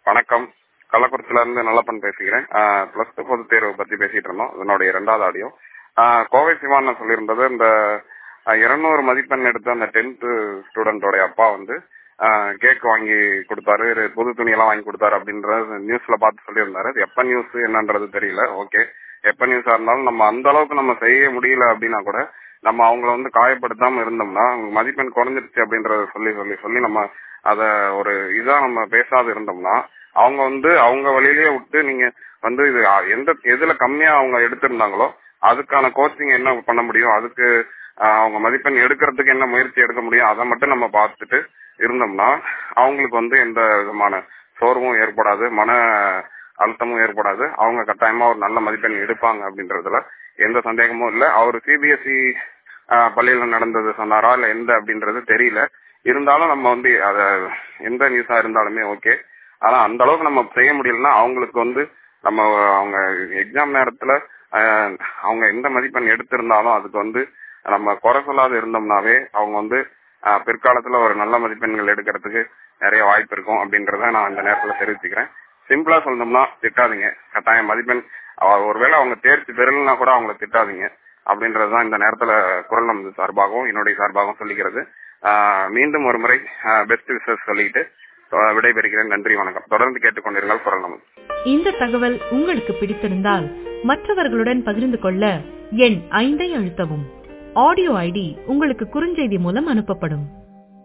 வணக்கம் கள்ளக்குறிச்சில இருந்து நல்லப்பன் பேசுகிறேன் பிளஸ் டூ பொதுத் தேர்வு பத்தி பேசிட்டு இருந்தோம் இதனுடைய இரண்டாவது ஆடியோ கோவை சிவான் சொல்லியிருந்தது இந்த இருநூறு மதிப்பெண் எடுத்த அந்த டென்த் ஸ்டூடெண்டோட அப்பா வந்து கேக் வாங்கி கொடுத்தாரு புது துணியெல்லாம் வாங்கி கொடுத்தாரு அப்படின்ற நியூஸ்ல பார்த்து சொல்லியிருந்தாரு அது எப்ப நியூஸ் என்னன்றது தெரியல ஓகே எப்ப நியூஸா இருந்தாலும் நம்ம அந்த அளவுக்கு நம்ம செய்ய முடியல அப்படின்னா கூட நம்ம அவங்கள வந்து காயப்படுத்தாம இருந்தோம்னா மதிப்பெண் குறைஞ்சிருச்சு அப்படின்றத சொல்லி சொல்லி சொல்லி நம்ம அத ஒரு இதா நம்ம பேசாத இருந்தோம்னா அவங்க வந்து அவங்க வழியிலேயே விட்டு நீங்க வந்து இது எந்த எதுல கம்மியா அவங்க எடுத்திருந்தாங்களோ அதுக்கான கோச்சிங் என்ன பண்ண முடியும் அதுக்கு அவங்க மதிப்பெண் எடுக்கிறதுக்கு என்ன முயற்சி எடுக்க முடியும் அதை மட்டும் நம்ம பார்த்துட்டு இருந்தோம்னா அவங்களுக்கு வந்து எந்த விதமான சோர்வும் ஏற்படாது மன அழுத்தமும் ஏற்படாது அவங்க கட்டாயமா ஒரு நல்ல மதிப்பெண் எடுப்பாங்க அப்படின்றதுல எந்த சந்தேகமும் இல்லை அவர் சிபிஎஸ்இ பள்ளியில நடந்தது சொன்னாரா இல்ல எந்த அப்படின்றது தெரியல இருந்தாலும் நம்ம வந்து அத எந்த நியூஸா இருந்தாலுமே ஓகே ஆனா அந்த அளவுக்கு நம்ம செய்ய முடியலன்னா அவங்களுக்கு வந்து நம்ம அவங்க எக்ஸாம் நேரத்துல அவங்க எந்த மதிப்பெண் எடுத்திருந்தாலும் அதுக்கு வந்து நம்ம குறை சொல்லாத இருந்தோம்னாவே அவங்க வந்து பிற்காலத்துல ஒரு நல்ல மதிப்பெண்கள் எடுக்கிறதுக்கு நிறைய வாய்ப்பு இருக்கும் அப்படின்றத நான் இந்த நேரத்துல தெரிவிச்சுக்கிறேன் சிம்பிளா சொல்லணும்னா திட்டாதீங்க கட்டாயம் மதிப்பெண் ஒருவேளை அவங்க தேர்ச்சி பெறலன்னா கூட அவங்கள திட்டாதீங்க அப்படின்றதுதான் இந்த நேரத்துல குரல் நமது சார்பாகவும் என்னுடைய சார்பாகவும் சொல்லிக்கிறது மீண்டும் ஒரு முறை பெஸ்ட் விசஸ் சொல்லிட்டு விடைபெறுகிறேன் நன்றி வணக்கம் தொடர்ந்து கேட்டுக்கொண்டிருங்கள் குரல் நமது இந்த தகவல் உங்களுக்கு பிடித்திருந்தால் மற்றவர்களுடன் பகிர்ந்து கொள்ள எண் ஐந்தை அழுத்தவும் ஆடியோ ஐடி உங்களுக்கு குறுஞ்செய்தி மூலம் அனுப்பப்படும்